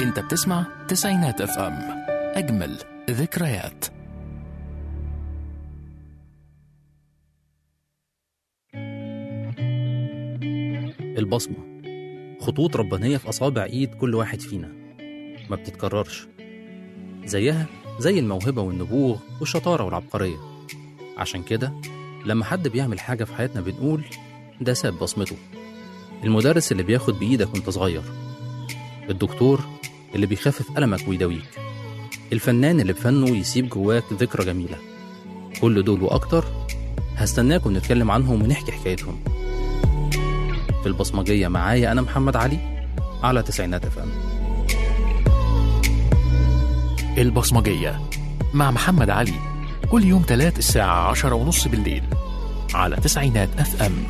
انت بتسمع تسعينات اف ام اجمل ذكريات البصمة خطوط ربانية في أصابع إيد كل واحد فينا ما بتتكررش زيها زي الموهبة والنبوغ والشطارة والعبقرية عشان كده لما حد بيعمل حاجة في حياتنا بنقول ده ساب بصمته المدرس اللي بياخد بإيدك وانت صغير الدكتور اللي بيخفف ألمك ويداويك الفنان اللي بفنه يسيب جواك ذكرى جميلة كل دول وأكتر هستناكم نتكلم عنهم ونحكي حكايتهم في البصمجية معايا أنا محمد علي على تسعينات اف ام البصمجية مع محمد علي كل يوم تلات الساعة عشرة ونص بالليل على تسعينات اف ام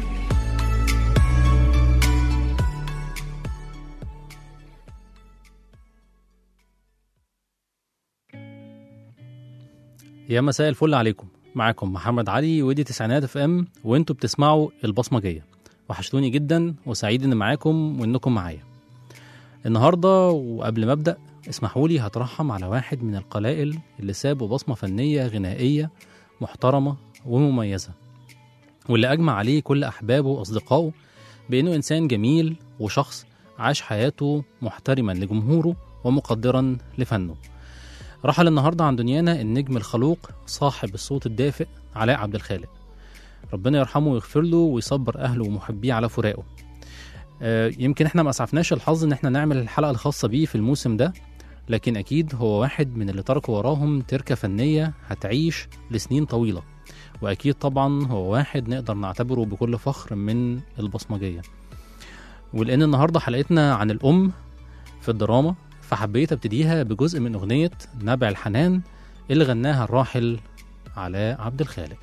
يا مساء الفل عليكم معاكم محمد علي ودي تسعينات اف ام وانتوا بتسمعوا البصمجية وحشتوني جدا وسعيد ان معاكم وانكم معايا النهارده وقبل ما ابدا اسمحوا لي هترحم على واحد من القلائل اللي سابوا بصمه فنيه غنائيه محترمه ومميزه واللي اجمع عليه كل احبابه واصدقائه بانه انسان جميل وشخص عاش حياته محترما لجمهوره ومقدرا لفنه رحل النهارده عن دنيانا النجم الخلوق صاحب الصوت الدافئ علاء عبد الخالق ربنا يرحمه ويغفر له ويصبر اهله ومحبيه على فراقه آه، يمكن احنا ما اسعفناش الحظ ان احنا نعمل الحلقه الخاصه بيه في الموسم ده لكن اكيد هو واحد من اللي تركوا وراهم تركه فنيه هتعيش لسنين طويله واكيد طبعا هو واحد نقدر نعتبره بكل فخر من البصمجيه ولان النهارده حلقتنا عن الام في الدراما فحبيت ابتديها بجزء من اغنيه نبع الحنان اللي غناها الراحل علاء عبد الخالق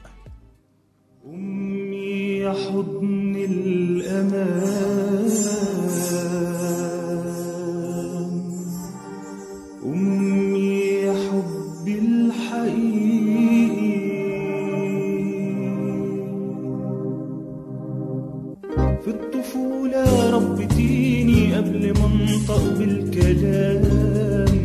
أمي يا حضن الأمان أمي يا حبي الحقيقي في الطفولة ربتيني قبل ما انطق بالكلام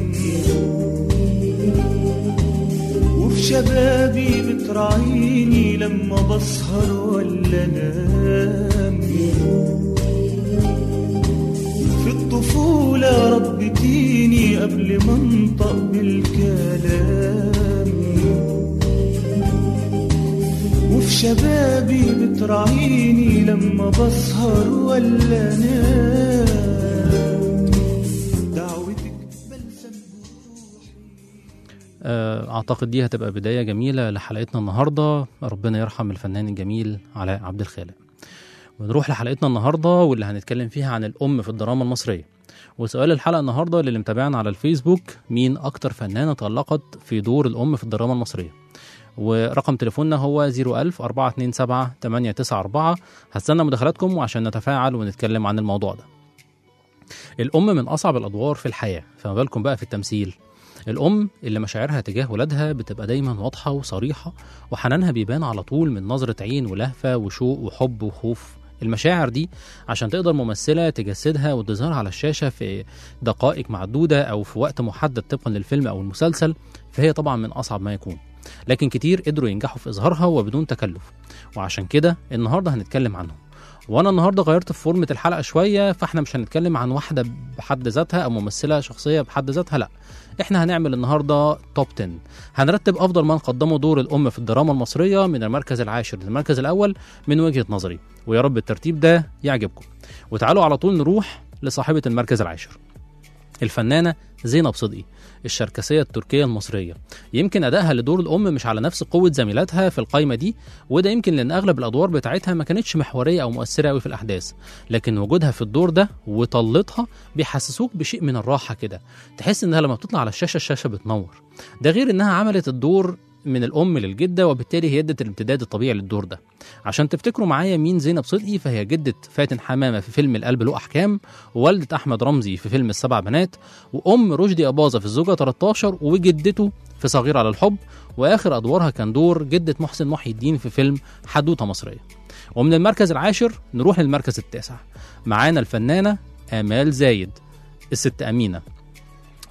وفي شبابي بتراعيني لما بسهر ولا انام في الطفولة ربتيني قبل ما انطق بالكلام وفي شبابي بتراعيني لما بسهر ولا انام دعوتك بلسم آه، اعتقد دي هتبقى بدايه جميله لحلقتنا النهارده ربنا يرحم الفنان الجميل علاء عبد الخالق ونروح لحلقتنا النهارده واللي هنتكلم فيها عن الام في الدراما المصريه وسؤال الحلقه النهارده للي متابعنا على الفيسبوك مين اكتر فنانه تالقت في دور الام في الدراما المصريه ورقم تليفوننا هو 01000 427 894 هستنى مداخلاتكم وعشان نتفاعل ونتكلم عن الموضوع ده الأم من أصعب الأدوار في الحياة فما بالكم بقى في التمثيل الأم اللي مشاعرها تجاه ولادها بتبقى دايما واضحة وصريحة وحنانها بيبان على طول من نظرة عين ولهفة وشوق وحب وخوف المشاعر دي عشان تقدر ممثلة تجسدها وتظهرها على الشاشة في دقائق معدودة أو في وقت محدد طبقا للفيلم أو المسلسل فهي طبعا من أصعب ما يكون لكن كتير قدروا ينجحوا في إظهارها وبدون تكلف وعشان كده النهاردة هنتكلم عنهم وانا النهارده غيرت في فورمه الحلقه شويه فاحنا مش هنتكلم عن واحده بحد ذاتها او ممثله شخصيه بحد ذاتها لا احنا هنعمل النهارده توب 10 هنرتب افضل من قدموا دور الام في الدراما المصريه من المركز العاشر للمركز الاول من وجهه نظري ويا رب الترتيب ده يعجبكم وتعالوا على طول نروح لصاحبه المركز العاشر الفنانه زينب صدقي الشركسية التركية المصرية يمكن أدائها لدور الأم مش على نفس قوة زميلاتها في القايمة دي وده يمكن لأن أغلب الأدوار بتاعتها ما كانتش محورية أو مؤثرة أوي في الأحداث لكن وجودها في الدور ده وطلتها بيحسسوك بشيء من الراحة كده تحس إنها لما بتطلع على الشاشة الشاشة بتنور ده غير إنها عملت الدور من الأم للجدة وبالتالي هي ادت الامتداد الطبيعي للدور ده عشان تفتكروا معايا مين زينب صدقي فهي جدة فاتن حمامة في فيلم القلب له أحكام ووالدة أحمد رمزي في فيلم السبع بنات وأم رشدي أباظة في الزوجة 13 وجدته في صغير على الحب وآخر أدوارها كان دور جدة محسن محي الدين في فيلم حدوتة مصرية ومن المركز العاشر نروح للمركز التاسع معانا الفنانة آمال زايد الست أمينة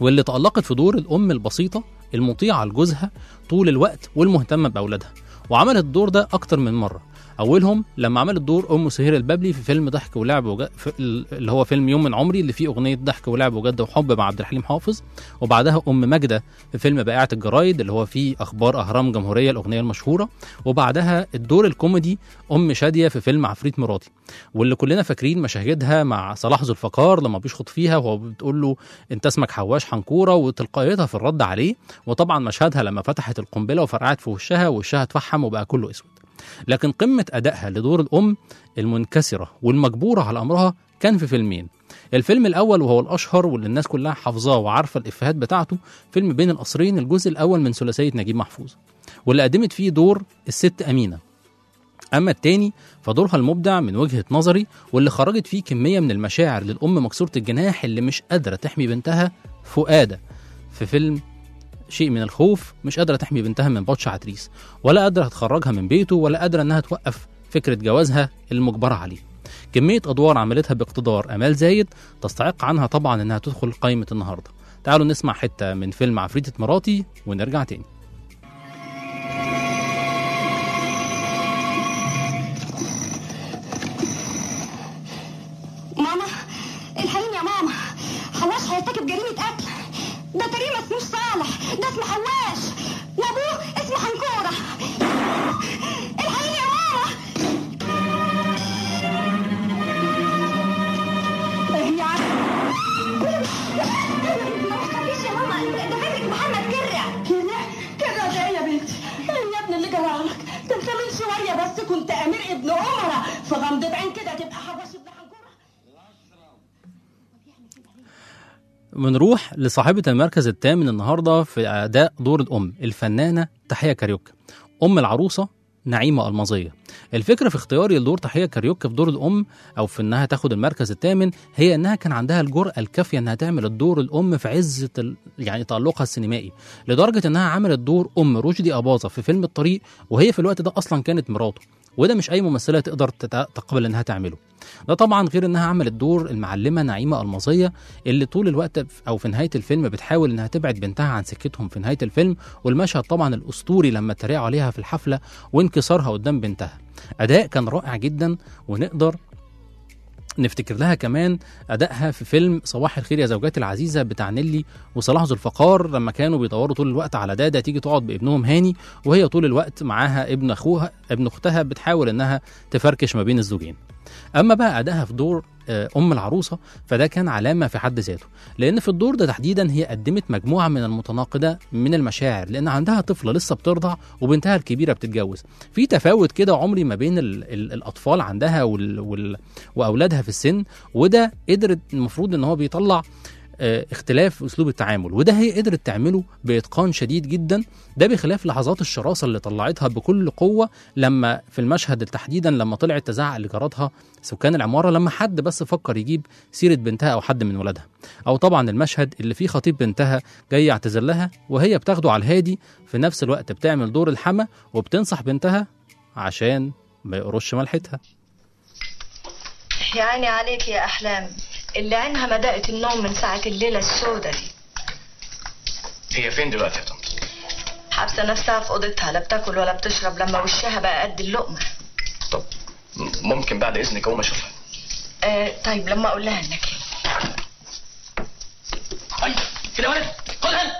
واللي تألقت في دور الأم البسيطة المطيعة لجوزها طول الوقت والمهتمة بأولادها وعملت الدور ده أكتر من مرة أولهم لما عملت دور أم سهير البابلي في فيلم ضحك ولعب وجد في اللي هو فيلم يوم من عمري اللي فيه أغنية ضحك ولعب وجد وحب مع عبد الحليم حافظ وبعدها أم ماجدة في فيلم بائعة الجرايد اللي هو فيه أخبار أهرام جمهورية الأغنية المشهورة وبعدها الدور الكوميدي أم شادية في فيلم عفريت مراتي واللي كلنا فاكرين مشاهدها مع صلاح ذو الفقار لما بيشخط فيها وهو بتقول له انت اسمك حواش حنكوره وتلقائيتها في الرد عليه وطبعا مشهدها لما فتحت القنبله وفرقعت في وشها وشها اتفحم وبقى كله اسود لكن قمه ادائها لدور الام المنكسره والمجبوره على امرها كان في فيلمين الفيلم الاول وهو الاشهر واللي الناس كلها حافظاه وعارفه الافيهات بتاعته فيلم بين القصرين الجزء الاول من ثلاثيه نجيب محفوظ واللي قدمت فيه دور الست امينه اما التاني فدورها المبدع من وجهه نظري واللي خرجت فيه كميه من المشاعر للام مكسوره الجناح اللي مش قادره تحمي بنتها فؤاده في فيلم شيء من الخوف مش قادره تحمي بنتها من بطش عتريس ولا قادره تخرجها من بيته ولا قادره انها توقف فكره جوازها المجبره عليه كميه ادوار عملتها باقتدار امال زايد تستحق عنها طبعا انها تدخل قائمه النهارده تعالوا نسمع حته من فيلم عفريتة مراتي ونرجع تاني ماما الحقيني يا ماما حواش هيرتكب جريمة قتل ده تقريبا ما اسموش صالح ده اسمه حواش وابوه اسمه حنكورة الحقيني يا ماما يا عم ما تخافيش يا ماما ده فكرة محمد كرع كرع كرع ده ايه يا بنتي يا ابني اللي جرالك ده انت من شوية بس كنت امير ابن عمرة في غمضة عين كده تبقى حواش ابن حنكورة بنروح لصاحبة المركز الثامن النهاردة في أداء دور الأم الفنانة تحية كاريوكا أم العروسة نعيمة المظية الفكرة في اختياري لدور تحية كاريوكا في دور الأم أو في إنها تاخد المركز الثامن هي إنها كان عندها الجرأة الكافية إنها تعمل الدور الأم في عز ال- يعني تألقها السينمائي لدرجة إنها عملت دور أم رشدي أباظة في فيلم الطريق وهي في الوقت ده أصلا كانت مراته وده مش أي ممثلة تقدر تت- تقبل إنها تعمله ده طبعا غير انها عملت دور المعلمه نعيمه المظيه اللي طول الوقت في- او في نهايه الفيلم بتحاول انها تبعد بنتها عن سكتهم في نهايه الفيلم والمشهد طبعا الاسطوري لما اتريقوا عليها في الحفله وانكسارها قدام بنتها اداء كان رائع جدا ونقدر نفتكر لها كمان ادائها في فيلم صباح الخير يا زوجاتي العزيزه بتاع نيلي وصلاح ذو الفقار لما كانوا بيدوروا طول الوقت على داده تيجي تقعد بابنهم هاني وهي طول الوقت معاها ابن اخوها ابن اختها بتحاول انها تفركش ما بين الزوجين اما بقى ادائها في دور آه، ام العروسه فده كان علامه في حد ذاته لان في الدور ده تحديدا هي قدمت مجموعه من المتناقضه من المشاعر لان عندها طفله لسه بترضع وبنتها الكبيره بتتجوز في تفاوت كده عمري ما بين ال ال الاطفال عندها وال وال واولادها في السن وده قدرت المفروض ان هو بيطلع آه، اختلاف في اسلوب التعامل وده هي قدرت تعمله باتقان شديد جدا ده بخلاف لحظات الشراسه اللي طلعتها بكل قوه لما في المشهد تحديدا لما طلعت تزعق لجاراتها سكان العماره لما حد بس فكر يجيب سيره بنتها او حد من ولادها او طبعا المشهد اللي فيه خطيب بنتها جاي يعتذر لها وهي بتاخده على الهادي في نفس الوقت بتعمل دور الحما وبتنصح بنتها عشان ما يقرش ملحتها يا عيني عليك يا أحلام اللي عينها ما دقت النوم من ساعة الليلة السودة دي هي فين دلوقتي يا طنط؟ حابسة نفسها في أوضتها لا بتاكل ولا بتشرب لما وشها بقى قد اللقمة طب م- ممكن بعد اذنك اقوم اشوفها آه طيب لما أقول لها إنك هنا. اي كده يا ولد خدها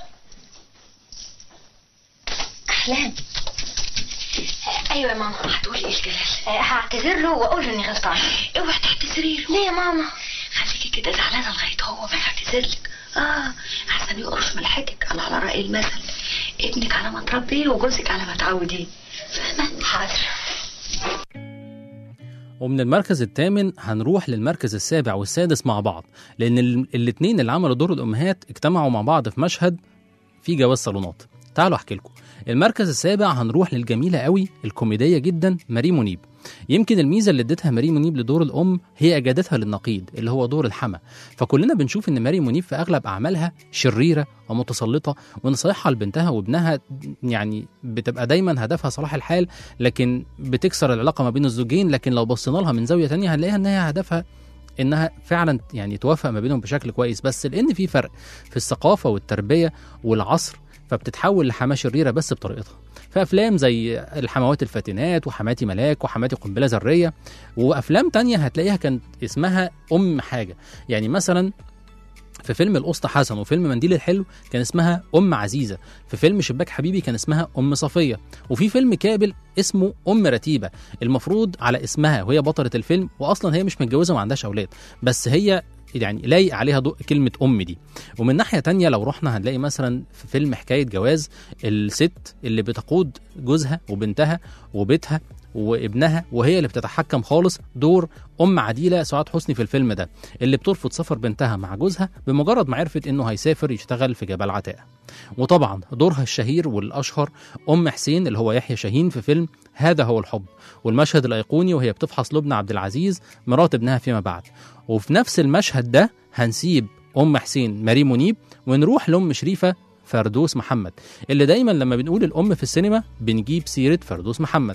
احلام ايوه يا ماما هتقولي ايه الجلال هعتذر له واقول له اني غلطان اوعي تعتذري له ليه يا ماما خليكي كده زعلانه لغايه هو ما يعتذر لك اه احسن يقرش ملحتك على على راي المثل ابنك على ما تربيه وجوزك على ما تعوديه فاهمه حاضر ومن المركز الثامن هنروح للمركز السابع والسادس مع بعض لان ال- الاتنين اللي عملوا دور الامهات اجتمعوا مع بعض في مشهد في جواز صالونات تعالوا احكي لكم المركز السابع هنروح للجميله قوي الكوميديه جدا ماري منيب يمكن الميزه اللي اديتها ماري منيب لدور الام هي اجادتها للنقيض اللي هو دور الحما فكلنا بنشوف ان ماري منيب في اغلب اعمالها شريره ومتسلطه ونصيحها لبنتها وابنها يعني بتبقى دايما هدفها صلاح الحال لكن بتكسر العلاقه ما بين الزوجين لكن لو بصينا لها من زاويه تانية هنلاقيها ان هي هدفها انها فعلا يعني توافق ما بينهم بشكل كويس بس لان في فرق في الثقافه والتربيه والعصر فبتتحول لحماه شريره بس بطريقتها فافلام زي الحموات الفاتنات وحماتي ملاك وحماتي قنبله ذريه وافلام تانية هتلاقيها كانت اسمها ام حاجه يعني مثلا في فيلم القسط حسن وفيلم منديل الحلو كان اسمها ام عزيزه في فيلم شباك حبيبي كان اسمها ام صفيه وفي فيلم كابل اسمه ام رتيبه المفروض على اسمها وهي بطله الفيلم واصلا هي مش متجوزه وما عندهاش اولاد بس هي يعني لايق عليها ضوء كلمة أم دي ومن ناحية تانية لو رحنا هنلاقي مثلا في فيلم حكاية جواز الست اللي بتقود جوزها وبنتها وبيتها وابنها وهي اللي بتتحكم خالص دور ام عديله سعاد حسني في الفيلم ده اللي بترفض سفر بنتها مع جوزها بمجرد ما عرفت انه هيسافر يشتغل في جبل عتاق وطبعا دورها الشهير والاشهر ام حسين اللي هو يحيى شاهين في فيلم هذا هو الحب والمشهد الايقوني وهي بتفحص لبنى عبد العزيز مرات ابنها فيما بعد وفي نفس المشهد ده هنسيب ام حسين ماري منيب ونروح لام شريفه فردوس محمد اللي دايما لما بنقول الام في السينما بنجيب سيره فردوس محمد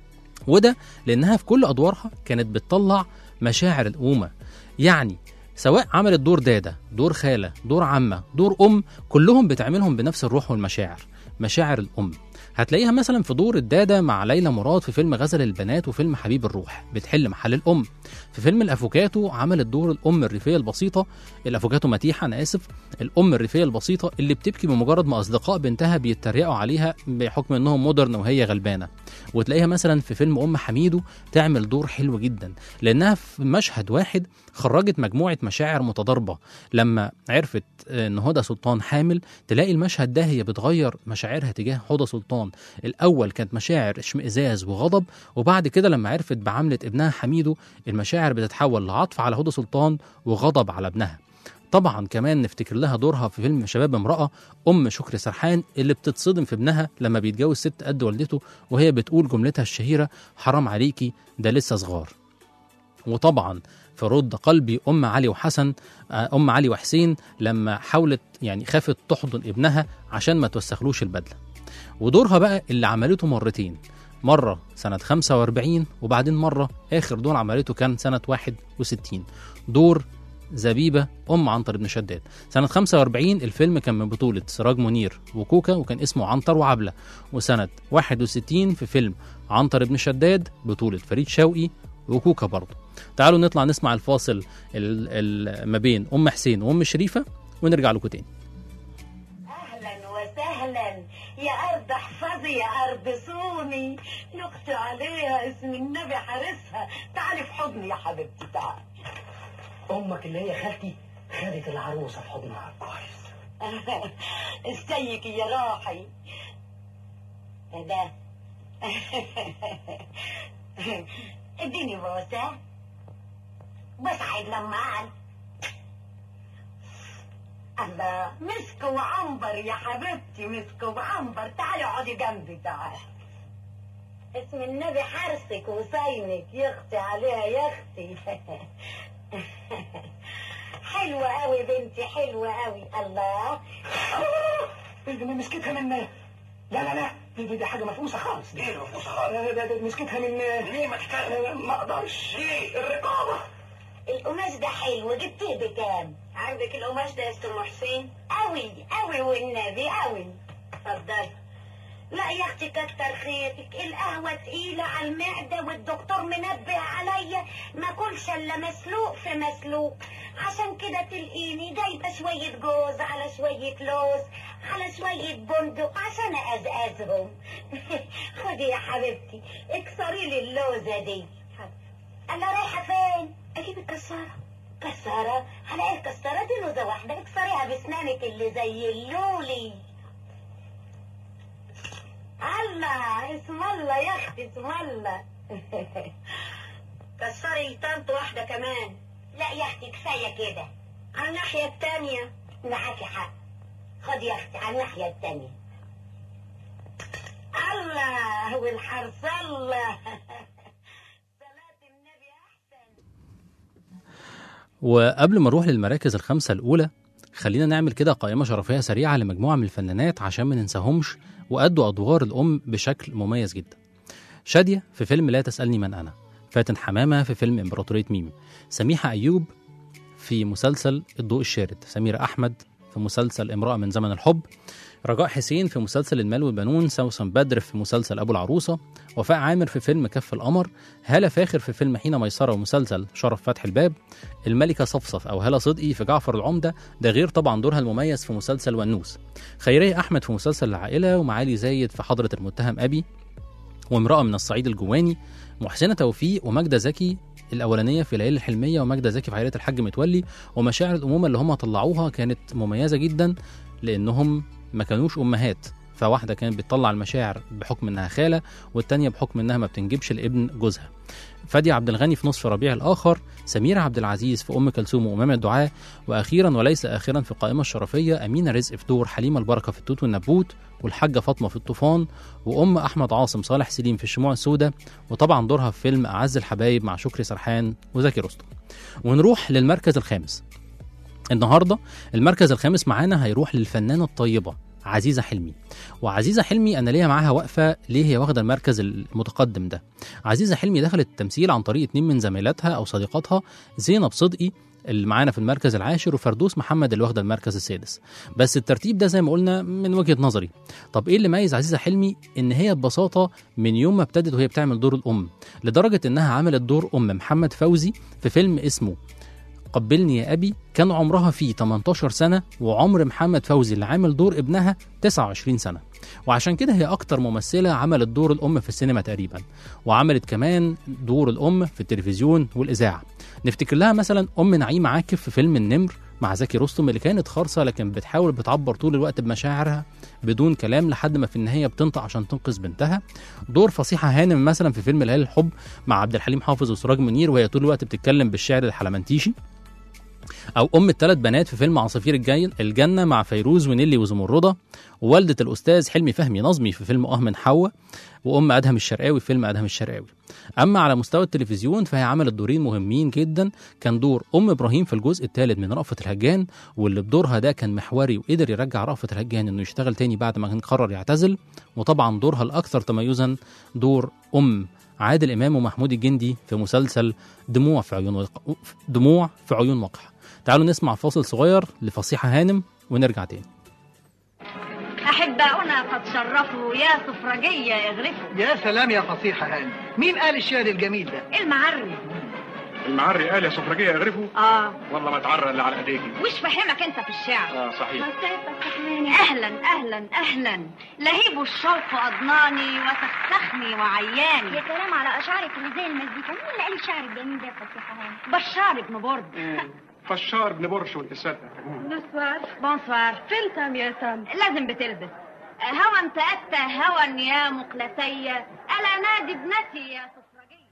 وده لانها في كل ادوارها كانت بتطلع مشاعر الامومه يعني سواء عملت دور داده دور خاله دور عمه دور ام كلهم بتعملهم بنفس الروح والمشاعر مشاعر الام هتلاقيها مثلا في دور الداده مع ليلى مراد في فيلم غزل البنات وفيلم حبيب الروح بتحل محل الام في فيلم الافوكاتو عملت دور الام الريفيه البسيطه الافوكاتو متيحه انا اسف الام الريفيه البسيطه اللي بتبكي بمجرد ما اصدقاء بنتها بيتريقوا عليها بحكم انهم مودرن وهي غلبانه وتلاقيها مثلا في فيلم ام حميدو تعمل دور حلو جدا لانها في مشهد واحد خرجت مجموعه مشاعر متضاربه لما عرفت ان هدى سلطان حامل تلاقي المشهد ده هي بتغير مشاعرها تجاه هدى سلطان الاول كانت مشاعر اشمئزاز وغضب وبعد كده لما عرفت بعمله ابنها حميدو المشاعر بتتحول لعطف على هدى سلطان وغضب على ابنها طبعا كمان نفتكر لها دورها في فيلم شباب امرأة أم شكري سرحان اللي بتتصدم في ابنها لما بيتجوز ست قد والدته وهي بتقول جملتها الشهيرة حرام عليكي ده لسه صغار وطبعا في رد قلبي ام علي وحسن ام علي وحسين لما حاولت يعني خافت تحضن ابنها عشان ما توسخلوش البدله ودورها بقى اللي عملته مرتين مرة سنة 45 وبعدين مرة آخر دور عملته كان سنة 61 دور زبيبة أم عنتر بن شداد سنة 45 الفيلم كان من بطولة سراج منير وكوكا وكان اسمه عنتر وعبلة وسنة 61 في فيلم عنتر بن شداد بطولة فريد شوقي وكوكا برضه تعالوا نطلع نسمع الفاصل ال- ال- ما بين أم حسين وأم شريفة ونرجع لكم تاني اهلا وسهلا يا ارض احفظي يا ارض صوني نقطي عليها اسم النبي حارسها تعالي في حضني يا حبيبتي تعالي امك اللي هي خالتي خدت العروسه في حضنها كويس ازيك يا راحي ده اديني بوسه بسعد لما قال الله مسك وعنبر يا حبيبتي مسك وعنبر تعالي اقعدي جنبي تعالي اسم النبي حرصك وصينك يختي عليها يا اختي حلوة قوي بنتي حلوة قوي الله إيه ده مسكتها من لا لا لا دي, دي, دي حاجه مفقوسه خالص دي ايه المفروض خالص؟ ده, ده, ده مسكتها من ليه ما تتكلم؟ ما اقدرش ليه؟ الرقابه القماش ده حلو جبتيه بكام عندك القماش ده يا استاذ حسين قوي قوي والنبي قوي اتفضلي لا يا اختي كتر خيرك القهوه تقيله على المعده والدكتور منبه عليا ما كلش الا مسلوق في مسلوق عشان كده تلقيني جايبه شويه جوز على شويه لوز على شويه بندق عشان ازقزهم خدي يا حبيبتي اكسري لي اللوزه دي انا رايحه فين اجيب الكساره كساره على ايه الكساره دي لوزه واحده اكسريها باسنانك اللي زي اللولي الله اسم الله يا اختي اسم الله كسري طنط واحده كمان لا يا اختي كفايه كده على الناحيه التانية معاكي حق خدي يا اختي على الناحيه التانية الله والحرص الله صلاة النبي احسن وقبل ما نروح للمراكز الخمسة الأولى خلينا نعمل كده قائمة شرفية سريعة لمجموعة من الفنانات عشان ما ننساهمش وأدوا أدوار الأم بشكل مميز جدا شادية في فيلم لا تسألني من أنا فاتن حمامة في فيلم إمبراطورية ميم سميحة أيوب في مسلسل الضوء الشارد سميرة أحمد في مسلسل امرأة من زمن الحب رجاء حسين في مسلسل المال والبنون سوسن بدر في مسلسل أبو العروسة وفاء عامر في فيلم كف القمر هالة فاخر في فيلم حين ميسرة ومسلسل شرف فتح الباب الملكة صفصف أو هالة صدقي في جعفر العمدة ده غير طبعا دورها المميز في مسلسل ونوس خيرية أحمد في مسلسل العائلة ومعالي زايد في حضرة المتهم أبي وامرأة من الصعيد الجواني محسنة توفيق وماجدة زكي الأولانية في العيلة الحلمية وماجدة زكي في عائلة الحاج متولي ومشاعر الأمومة اللي هم طلعوها كانت مميزة جدا لأنهم ما كانوش أمهات فواحدة كانت بتطلع المشاعر بحكم إنها خالة والتانية بحكم إنها ما بتنجبش لابن جوزها فادي عبد الغني في نصف ربيع الآخر سميرة عبد العزيز في أم كلثوم وأمام الدعاء وأخيرا وليس آخرا في القائمة الشرفية أمينة رزق في دور حليمة البركة في التوت والنبوت والحاجة فاطمة في الطوفان وأم أحمد عاصم صالح سليم في الشموع السوداء وطبعا دورها في فيلم أعز الحبايب مع شكري سرحان وزكي رستم ونروح للمركز الخامس النهارده المركز الخامس معانا هيروح للفنانة الطيبة عزيزة حلمي وعزيزة حلمي أنا ليا معاها وقفة ليه هي واخدة المركز المتقدم ده عزيزة حلمي دخلت التمثيل عن طريق اتنين من زميلاتها أو صديقاتها زينب صدقي اللي معانا في المركز العاشر وفردوس محمد اللي واخده المركز السادس بس الترتيب ده زي ما قلنا من وجهه نظري طب ايه اللي ميز عزيزه حلمي ان هي ببساطه من يوم ما ابتدت وهي بتعمل دور الام لدرجه انها عملت دور ام محمد فوزي في فيلم اسمه قبلني يا أبي كان عمرها فيه 18 سنة وعمر محمد فوزي اللي عامل دور ابنها 29 سنة وعشان كده هي أكتر ممثلة عملت دور الأم في السينما تقريبا وعملت كمان دور الأم في التلفزيون والإذاعة نفتكر لها مثلا أم نعيم عاكف في فيلم النمر مع زكي رستم اللي كانت خالصة لكن بتحاول بتعبر طول الوقت بمشاعرها بدون كلام لحد ما في النهاية بتنطق عشان تنقذ بنتها دور فصيحة هانم مثلا في فيلم ليالي الحب مع عبد الحليم حافظ وسراج منير وهي طول الوقت بتتكلم بالشعر الحلمنتيشي او ام الثلاث بنات في فيلم عصافير الجاي الجنه مع فيروز ونيلي وزمرده ووالده الاستاذ حلمي فهمي نظمي في فيلم اه من حواء وام ادهم الشرقاوي في فيلم ادهم الشرقاوي اما على مستوى التلفزيون فهي عملت دورين مهمين جدا كان دور ام ابراهيم في الجزء الثالث من رأفت الهجان واللي بدورها ده كان محوري وقدر يرجع رأفت الهجان انه يشتغل تاني بعد ما كان قرر يعتزل وطبعا دورها الاكثر تميزا دور ام عادل امام ومحمود الجندي في مسلسل دموع في عيون وق... دموع في عيون وقح تعالوا نسمع فاصل صغير لفصيحة هانم ونرجع تاني أحباؤنا قد شرفوا يا سفرجية اغرفوا يا سلام يا فصيحة هاني مين قال الشعر الجميل ده المعري المعري قال يا سفرجية يغرفوا اه والله ما اتعرى اللي على ايديكي وش فهمك انت في الشعر اه صحيح اهلا اهلا اهلا لهيب الشوق اضناني وسخسخني وعياني يا سلام على اشعارك اللي زي المزيكا مين اللي قال الشعر الجميل ده يا فصيحة هاني بشار ابن برد فشار ابن برش وانت صدق بونسوار بونسوار فلتم يا سام لازم بتلبس هوى تأتى هوى يا مقلتي ألا نادي ابنتي يا سفرجية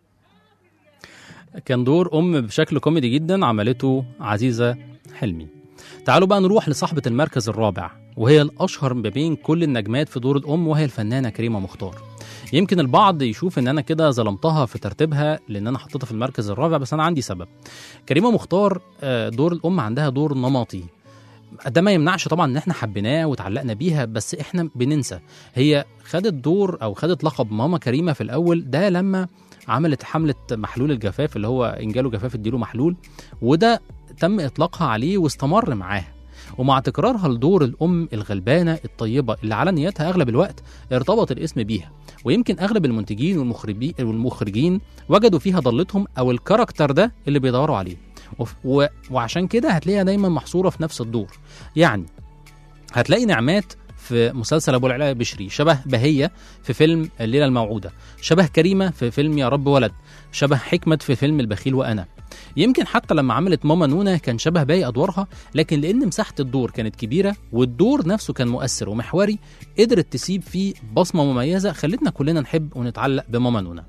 كان دور ام بشكل كوميدي جدا عملته عزيزه حلمي تعالوا بقى نروح لصاحبه المركز الرابع وهي الاشهر ما بين كل النجمات في دور الام وهي الفنانه كريمه مختار يمكن البعض يشوف ان انا كده ظلمتها في ترتيبها لان انا حطيتها في المركز الرابع بس انا عندي سبب كريمه مختار آه، دور الام عندها دور نمطي ده ما يمنعش طبعا ان احنا حبيناه وتعلقنا بيها بس احنا بننسى هي خدت دور او خدت لقب ماما كريمه في الاول ده لما عملت حمله محلول الجفاف اللي هو ان جاله جفاف اديله محلول وده تم اطلاقها عليه واستمر معاها ومع تكرارها لدور الام الغلبانه الطيبه اللي على نيتها اغلب الوقت ارتبط الاسم بيها ويمكن اغلب المنتجين والمخرجين والمخرجين وجدوا فيها ضلتهم او الكاركتر ده اللي بيدوروا عليه وف- و... وعشان كده هتلاقيها دايما محصوره في نفس الدور يعني هتلاقي نعمات في مسلسل ابو العلاء بشري شبه بهيه في فيلم الليله الموعوده شبه كريمه في فيلم يا رب ولد شبه حكمت في فيلم البخيل وانا يمكن حتى لما عملت ماما نونا كان شبه باقي ادوارها لكن لان مساحه الدور كانت كبيره والدور نفسه كان مؤثر ومحوري قدرت تسيب فيه بصمه مميزه خلتنا كلنا نحب ونتعلق بماما نونا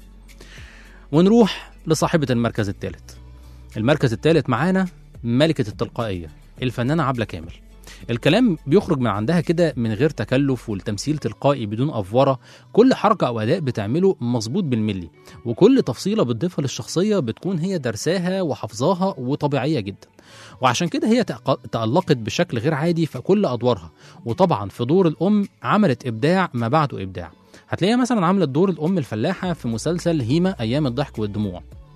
ونروح لصاحبه المركز الثالث المركز الثالث معانا ملكه التلقائيه الفنانه عبله كامل الكلام بيخرج من عندها كده من غير تكلف والتمثيل تلقائي بدون افوره كل حركه او اداء بتعمله مظبوط بالملي وكل تفصيله بتضيفها للشخصيه بتكون هي درساها وحافظاها وطبيعيه جدا وعشان كده هي تأق- تألقت بشكل غير عادي في كل ادوارها وطبعا في دور الام عملت ابداع ما بعده ابداع هتلاقيها مثلا عملت دور الام الفلاحه في مسلسل هيما ايام الضحك والدموع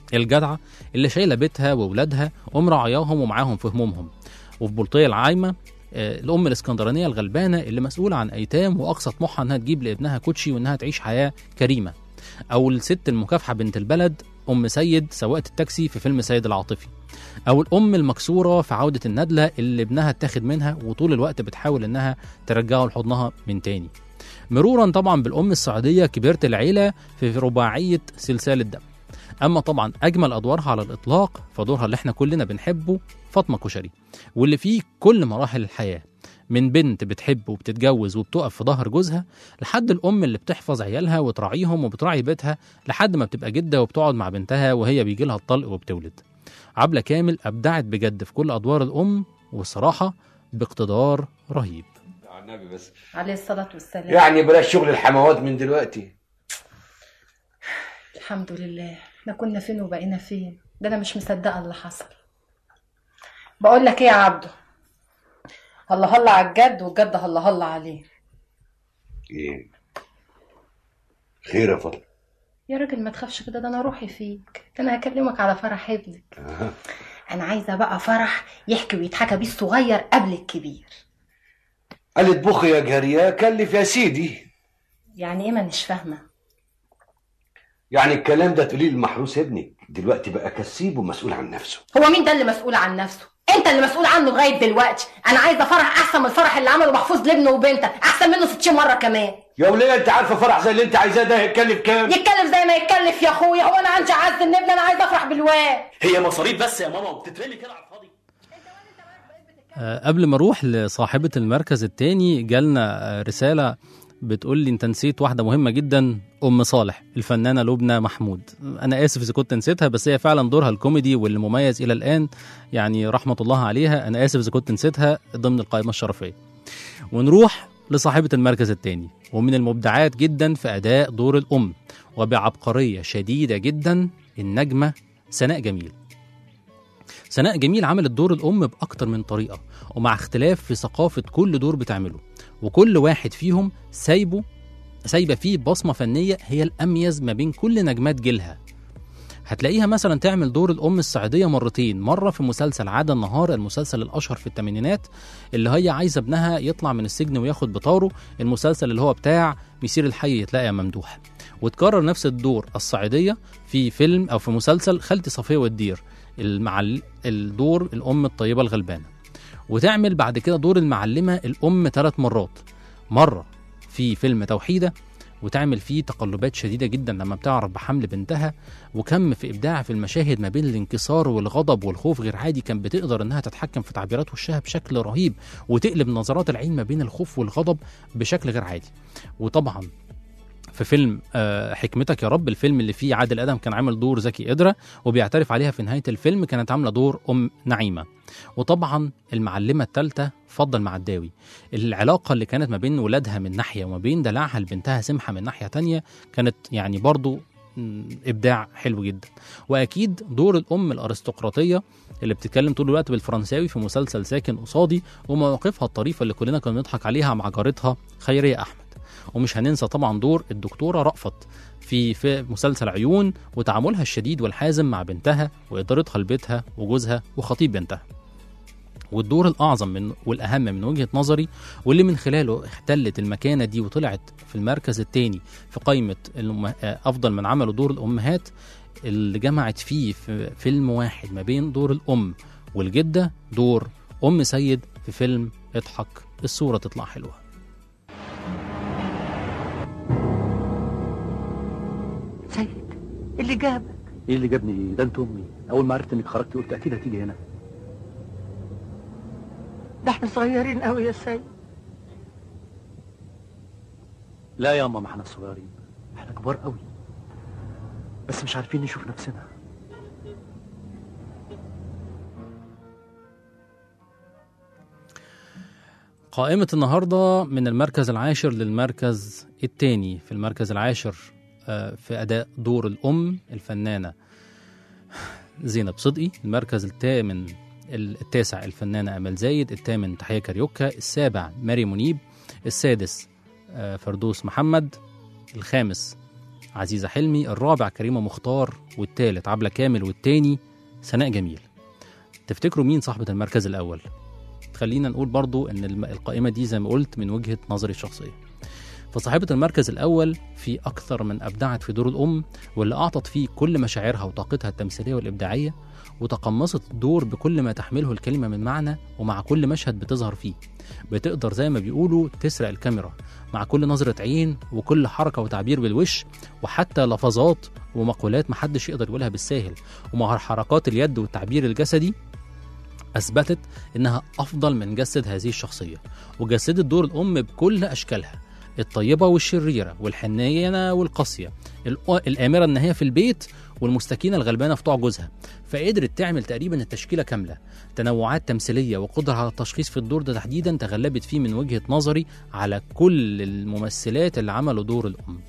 الجدعة اللي شايلة بيتها وولادها ومراعياهم ومعاهم في همومهم وفي بلطية العايمة آه، الأم الإسكندرانية الغلبانة اللي مسؤولة عن أيتام وأقصى طموحها إنها تجيب لابنها كوتشي وإنها تعيش حياة كريمة أو الست المكافحة بنت البلد أم سيد سواقة التاكسي في فيلم سيد العاطفي أو الأم المكسورة في عودة الندلة اللي ابنها اتاخد منها وطول الوقت بتحاول إنها ترجعه لحضنها من تاني مرورا طبعا بالأم السعودية كبيرة العيلة في رباعية سلسال الدم أما طبعا أجمل أدوارها على الإطلاق فدورها اللي احنا كلنا بنحبه فاطمة كشري واللي فيه كل مراحل الحياة من بنت بتحب وبتتجوز وبتقف في ظهر جوزها لحد الأم اللي بتحفظ عيالها وتراعيهم وبتراعي بيتها لحد ما بتبقى جدة وبتقعد مع بنتها وهي بيجي لها الطلق وبتولد عبلة كامل أبدعت بجد في كل أدوار الأم والصراحة باقتدار رهيب على النبي بس عليه الصلاة والسلام يعني بلاش شغل الحموات من دلوقتي الحمد لله احنا كنا فين وبقينا فين ده انا مش مصدقه اللي حصل بقول لك ايه يا عبده هلا هلا على الجد والجد هلا هلا عليه ايه خير يا فضل يا راجل ما تخافش كده ده انا روحي فيك ده انا هكلمك على فرح ابنك آه. انا عايزه بقى فرح يحكي ويتحكى بيه الصغير قبل الكبير قالت بخ يا جارية كلف يا سيدي يعني ايه ما مش فاهمه يعني الكلام ده تقوليه للمحروس ابنك دلوقتي بقى كسيب ومسؤول عن نفسه هو مين ده اللي مسؤول عن نفسه انت اللي مسؤول عنه لغايه دلوقتي انا عايزه فرح احسن من الفرح اللي عمله محفوظ لابنه وبنتك احسن منه 60 مره كمان يا وليه انت عارفه فرح زي اللي انت عايزاه ده هيتكلف كام يتكلف زي ما يتكلف يا اخويا هو انا عندي عز ان ابني انا عايزه افرح بالواد هي مصاريف بس يا ماما وبتترمي كده على الفاضي آه، قبل ما اروح لصاحبة المركز التاني جالنا آه، رسالة بتقول لي انت نسيت واحدة مهمة جدا ام صالح الفنانة لبنى محمود انا اسف اذا كنت نسيتها بس هي فعلا دورها الكوميدي واللي مميز الى الان يعني رحمة الله عليها انا اسف اذا كنت نسيتها ضمن القائمة الشرفية ونروح لصاحبة المركز التاني ومن المبدعات جدا في اداء دور الام وبعبقرية شديدة جدا النجمة سناء جميل سناء جميل عملت دور الأم بأكتر من طريقة ومع اختلاف في ثقافة كل دور بتعمله وكل واحد فيهم سايبه سايبة فيه بصمة فنية هي الأميز ما بين كل نجمات جيلها هتلاقيها مثلا تعمل دور الأم السعودية مرتين مرة في مسلسل عادة النهار المسلسل الأشهر في الثمانينات اللي هي عايزة ابنها يطلع من السجن وياخد بطاره المسلسل اللي هو بتاع مسير الحي يتلاقى يا ممدوح وتكرر نفس الدور الصعيدية في فيلم أو في مسلسل خالتي صفية والدير المعل... الدور الأم الطيبة الغلبانة وتعمل بعد كده دور المعلمة الأم ثلاث مرات مرة في فيلم توحيدة وتعمل فيه تقلبات شديدة جدا لما بتعرف بحمل بنتها وكم في إبداع في المشاهد ما بين الانكسار والغضب والخوف غير عادي كان بتقدر إنها تتحكم في تعبيرات وشها بشكل رهيب وتقلب نظرات العين ما بين الخوف والغضب بشكل غير عادي وطبعا في فيلم آه، حكمتك يا رب الفيلم اللي فيه عادل ادم كان عامل دور زكي قدره وبيعترف عليها في نهايه الفيلم كانت عامله دور ام نعيمه وطبعا المعلمه الثالثه فضل معداوي العلاقه اللي كانت ما بين ولادها من ناحيه وما بين دلعها لبنتها سمحه من ناحيه تانية كانت يعني برضو م، ابداع حلو جدا واكيد دور الام الارستقراطيه اللي بتتكلم طول الوقت بالفرنساوي في مسلسل ساكن قصادي ومواقفها الطريفه اللي كلنا كنا بنضحك عليها مع جارتها خيريه احمد ومش هننسى طبعا دور الدكتوره رأفت في في مسلسل عيون وتعاملها الشديد والحازم مع بنتها وادارتها لبيتها وجوزها وخطيب بنتها والدور الأعظم من والأهم من وجهة نظري واللي من خلاله احتلت المكانة دي وطلعت في المركز الثاني في قائمة الأم- أفضل من عملوا دور الأمهات اللي جمعت فيه في فيلم واحد ما بين دور الأم والجدة دور أم سيد في فيلم اضحك الصورة تطلع حلوة سيد اللي جابك ايه اللي جابني ده انت امي اول ما عرفت انك خرجتي قلت اكيد هتيجي هنا ده احنا صغيرين قوي يا سيد لا يا ماما احنا صغيرين احنا كبار قوي بس مش عارفين نشوف نفسنا قائمة النهاردة من المركز العاشر للمركز الثاني في المركز العاشر آه، في أداء دور الأم الفنانة زينب صدقي المركز الثامن التاسع الفنانة أمل زايد الثامن تحية كاريوكا السابع ماري منيب السادس آه، فردوس محمد الخامس عزيزة حلمي الرابع كريمة مختار والتالت عبلة كامل والتاني سناء جميل تفتكروا مين صاحبة المركز الأول؟ خلينا نقول برضو ان الم- القائمة دي زي ما قلت من وجهة نظري الشخصية فصاحبة المركز الأول في أكثر من أبدعت في دور الأم واللي أعطت فيه كل مشاعرها وطاقتها التمثيلية والإبداعية وتقمصت الدور بكل ما تحمله الكلمة من معنى ومع كل مشهد بتظهر فيه بتقدر زي ما بيقولوا تسرق الكاميرا مع كل نظرة عين وكل حركة وتعبير بالوش وحتى لفظات ومقولات محدش يقدر يقولها بالساهل ومع حركات اليد والتعبير الجسدي أثبتت إنها أفضل من جسد هذه الشخصية وجسدت دور الأم بكل أشكالها الطيبة والشريرة والحنينة والقاسية الأ- الآمرة إن هي في البيت والمستكينة الغلبانة في طوع جوزها فقدرت تعمل تقريبا التشكيلة كاملة تنوعات تمثيلية وقدرة على التشخيص في الدور ده تحديدا تغلبت فيه من وجهة نظري على كل الممثلات اللي عملوا دور الأم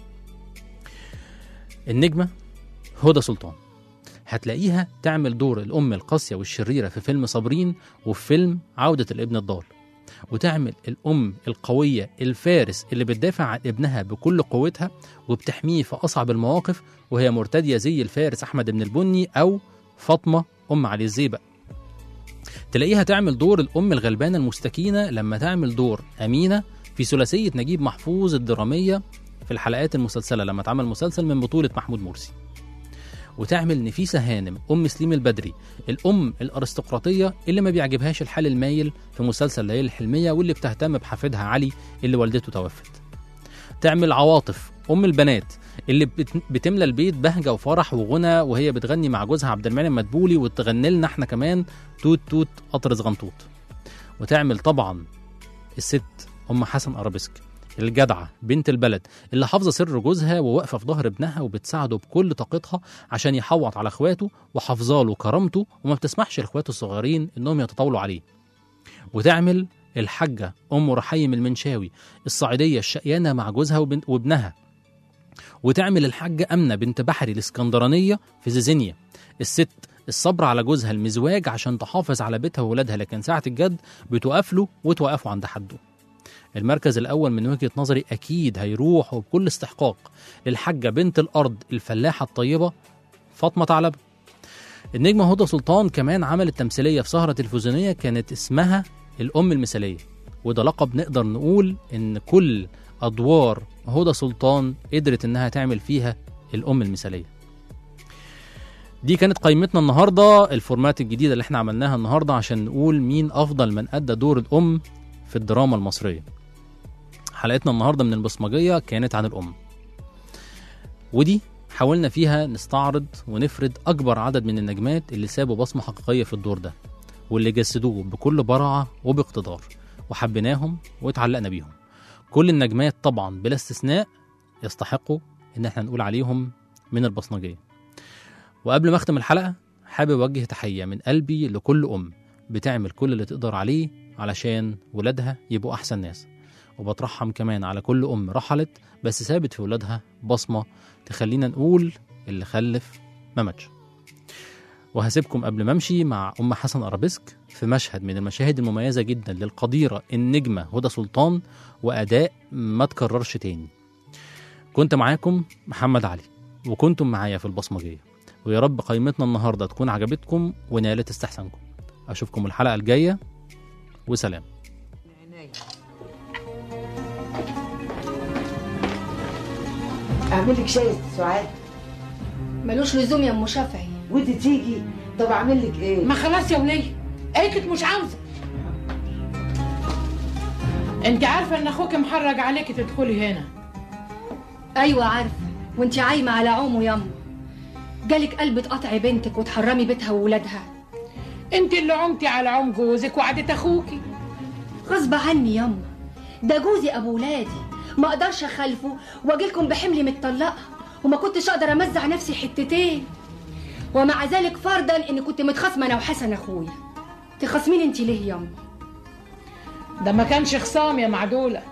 النجمة هدى سلطان هتلاقيها تعمل دور الأم القاسية والشريرة في فيلم صابرين وفي فيلم عودة الابن الضال وتعمل الأم القوية الفارس اللي بتدافع عن ابنها بكل قوتها وبتحميه في أصعب المواقف وهي مرتدية زي الفارس أحمد بن البني أو فاطمة أم علي الزيبق تلاقيها تعمل دور الأم الغلبانة المستكينة لما تعمل دور أمينة في ثلاثية نجيب محفوظ الدرامية في الحلقات المسلسلة لما اتعمل مسلسل من بطولة محمود مرسي وتعمل نفيسة هانم أم سليم البدري الأم الأرستقراطية اللي ما بيعجبهاش الحال المايل في مسلسل ليالي الحلمية واللي بتهتم بحفيدها علي اللي والدته توفت تعمل عواطف أم البنات اللي بت- بتملى البيت بهجة وفرح وغنى وهي بتغني مع جوزها عبد المنعم مدبولي وتغني لنا احنا كمان توت توت قطر زغنطوط وتعمل طبعا الست أم حسن أرابيسك الجدعة بنت البلد اللي حافظة سر جوزها وواقفة في ظهر ابنها وبتساعده بكل طاقتها عشان يحوط على اخواته وحافظة له كرامته وما بتسمحش لاخواته الصغيرين انهم يتطاولوا عليه وتعمل الحاجة أم رحيم المنشاوي الصعيدية الشقيانة مع جوزها وبن- وابنها وتعمل الحاجة أمنة بنت بحري الإسكندرانية في زيزينيا الست الصبر على جوزها المزواج عشان تحافظ على بيتها وولادها لكن ساعة الجد بتوقف له وتوقفه عند حده المركز الأول من وجهة نظري أكيد هيروح وبكل استحقاق للحاجة بنت الأرض الفلاحة الطيبة فاطمة ثعلبة النجمة هدى سلطان كمان عملت تمثيلية في سهرة تلفزيونية كانت اسمها الأم المثالية وده لقب نقدر نقول إن كل أدوار هدى سلطان قدرت إنها تعمل فيها الأم المثالية دي كانت قائمتنا النهاردة الفورمات الجديدة اللي احنا عملناها النهاردة عشان نقول مين أفضل من أدى دور الأم في الدراما المصرية حلقتنا النهاردة من البصمجية كانت عن الأم ودي حاولنا فيها نستعرض ونفرد أكبر عدد من النجمات اللي سابوا بصمة حقيقية في الدور ده واللي جسدوه بكل براعة وباقتدار وحبيناهم واتعلقنا بيهم كل النجمات طبعا بلا استثناء يستحقوا ان احنا نقول عليهم من البصمجية وقبل ما اختم الحلقة حابب اوجه تحية من قلبي لكل ام بتعمل كل اللي تقدر عليه علشان ولادها يبقوا احسن ناس وبترحم كمان على كل ام رحلت بس سابت في ولادها بصمة تخلينا نقول اللي خلف ما ماتش وهسيبكم قبل ما امشي مع ام حسن ارابيسك في مشهد من المشاهد المميزه جدا للقديره النجمه هدى سلطان واداء ما تكررش تاني كنت معاكم محمد علي وكنتم معايا في البصمجيه ويا رب قائمتنا النهارده تكون عجبتكم ونالت استحسانكم اشوفكم الحلقه الجايه وسلام اعمل لك شاي سعاد ملوش لزوم يا ام شافعي ودي تيجي طب اعمل لك ايه ما خلاص يا وليه قالت لك مش عاوزه انت عارفه ان اخوك محرج عليكي تدخلي هنا ايوه عارفه وانت عايمه على عومه ياما جالك قلب تقطعي بنتك وتحرمي بيتها وولادها انت اللي عمتي على عم جوزك وعدت اخوكي غصب عني ياما ده جوزي ابو ولادي ما اقدرش اخالفه واجيلكم بحملي متطلقه وما كنتش اقدر امزع نفسي حتتين ومع ذلك فرضا اني كنت متخاصمه انا وحسن اخويا تخاصمين انت ليه ياما ده ما كانش خصام يا معدوله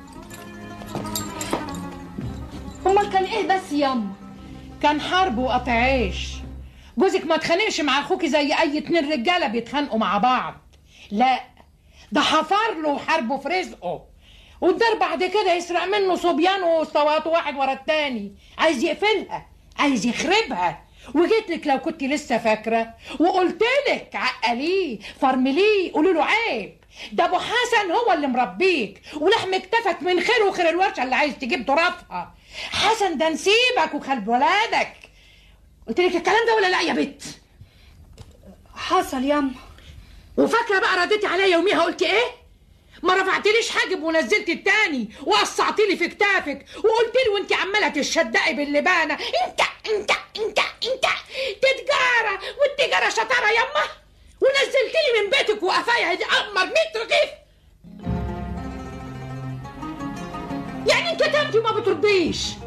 امال كان ايه بس ياما كان حرب وقطع عيش جوزك ما اتخانقش مع اخوكي زي اي اتنين رجاله بيتخانقوا مع بعض لا ده حفر له وحاربه في رزقه والدار بعد كده يسرق منه صبيان واسطوات واحد ورا التاني عايز يقفلها عايز يخربها وجيت لك لو كنت لسه فاكره وقلت لك عقليه فرمليه قولوا له عيب ده ابو حسن هو اللي مربيك ولحم اكتفك من خير وخير الورشه اللي عايز تجيب ترافها حسن ده نسيبك وخلب ولادك قلت لك الكلام ده ولا لا يا بت حصل ياما وفاكره بقى رديتي عليا يوميها قلت ايه ما رفعتليش حاجب ونزلت التاني وقصعت لي في كتافك وقلت لي وانت عماله تشدقي باللبانه انت انت انت انت تتجاره والتجاره شطاره يما ونزلت لي من بيتك وقفايا دي اقمر 100 رغيف يعني انت تمتي وما بترضيش